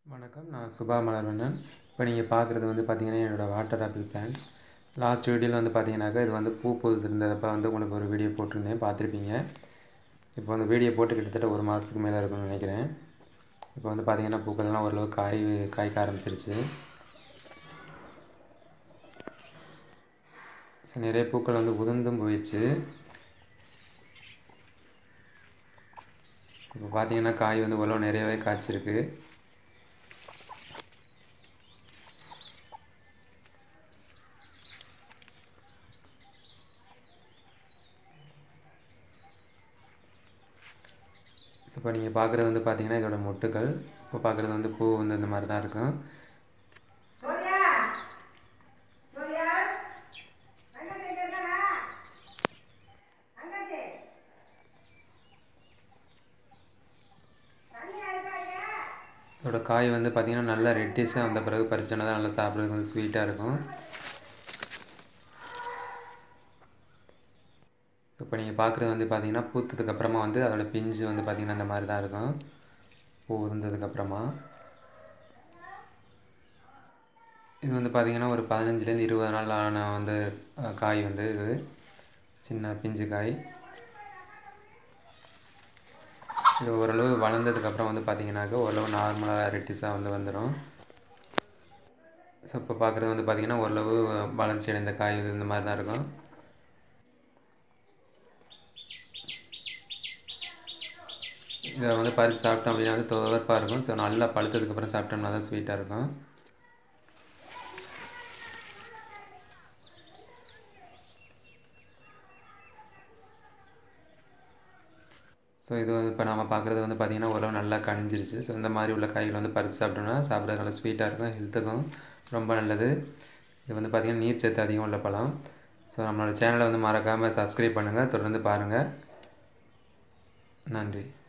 வணக்கம் நான் சுபா மலர்வண்ணன் இப்போ நீங்கள் பார்க்குறது வந்து பார்த்தீங்கன்னா என்னோடய வாட்டர் ஆப்பிள் பிளான்ட் லாஸ்ட் வீடியோவில் வந்து பார்த்தீங்கன்னாக்கா இது வந்து பூ பூத்து இருந்ததப்போ வந்து உங்களுக்கு ஒரு வீடியோ போட்டிருந்தேன் பார்த்துருப்பீங்க இப்போ அந்த வீடியோ போட்டு கிட்டத்தட்ட ஒரு மாதத்துக்கு மேலே இருக்கும்னு நினைக்கிறேன் இப்போ வந்து பார்த்தீங்கன்னா பூக்கள்லாம் ஓரளவு காய் காய்க்க ஆரம்பிச்சிருச்சு ஸோ நிறைய பூக்கள் வந்து உதிர்ந்தும் போயிடுச்சு இப்போ பார்த்தீங்கன்னா காய் வந்து ஓரளவு நிறையவே காய்ச்சிருக்கு ஸோ இப்போ நீங்கள் பார்க்குறது வந்து பார்த்தீங்கன்னா இதோட மொட்டுக்கள் இப்போ பார்க்குறது வந்து பூ வந்து இந்த மாதிரி தான் இருக்கும் இதோட காய் வந்து பார்த்திங்கன்னா நல்லா ரெட்டிஸாக வந்த பிறகு பறிச்சோன்னா தான் நல்லா சாப்பிட்றதுக்கு வந்து ஸ்வீட்டாக இருக்கும் இப்போ நீங்கள் பார்க்குறது வந்து பார்த்தீங்கன்னா பூத்ததுக்கப்புறமா வந்து அதோட பிஞ்சு வந்து பார்த்திங்கன்னா இந்த மாதிரி தான் இருக்கும் பூ இருந்ததுக்கப்புறமா இது வந்து பார்த்திங்கன்னா ஒரு பதினஞ்சுலேருந்து இருபது நாள் ஆன வந்து அஹ், காய் வந்து இது சின்ன பிஞ்சு காய் இது ஓரளவு வளர்ந்ததுக்கப்புறம் வந்து பார்த்தீங்கன்னாக்கா ஓரளவு நார்மலாக ரெட்டிஸாக வந்து வந்துடும் ஸோ இப்போ பார்க்குறது வந்து பார்த்திங்கன்னா ஓரளவு வளர்ச்சி அடைந்த காய் இது இந்த மாதிரி தான் இருக்கும் இதை வந்து பறித்து சாப்பிட்டோம் அப்படின்னா வந்து துவர்ப்பாக இருக்கும் ஸோ நல்லா பழுத்ததுக்கப்புறம் சாப்பிட்டோம்னா தான் ஸ்வீட்டாக இருக்கும் ஸோ இது வந்து இப்போ நம்ம பார்க்குறது வந்து பார்த்திங்கன்னா ஓரளவு நல்லா கனிஞ்சிருச்சு ஸோ இந்த மாதிரி உள்ள காய்கள் வந்து பறித்து சாப்பிட்டோம்னா சாப்பிட நல்லா ஸ்வீட்டாக இருக்கும் ஹெல்த்துக்கும் ரொம்ப நல்லது இது வந்து பார்த்திங்கன்னா நீர் சத்து அதிகம் உள்ள பழம் ஸோ நம்மளோட சேனலை வந்து மறக்காமல் சப்ஸ்கிரைப் பண்ணுங்கள் தொடர்ந்து பாருங்கள் நன்றி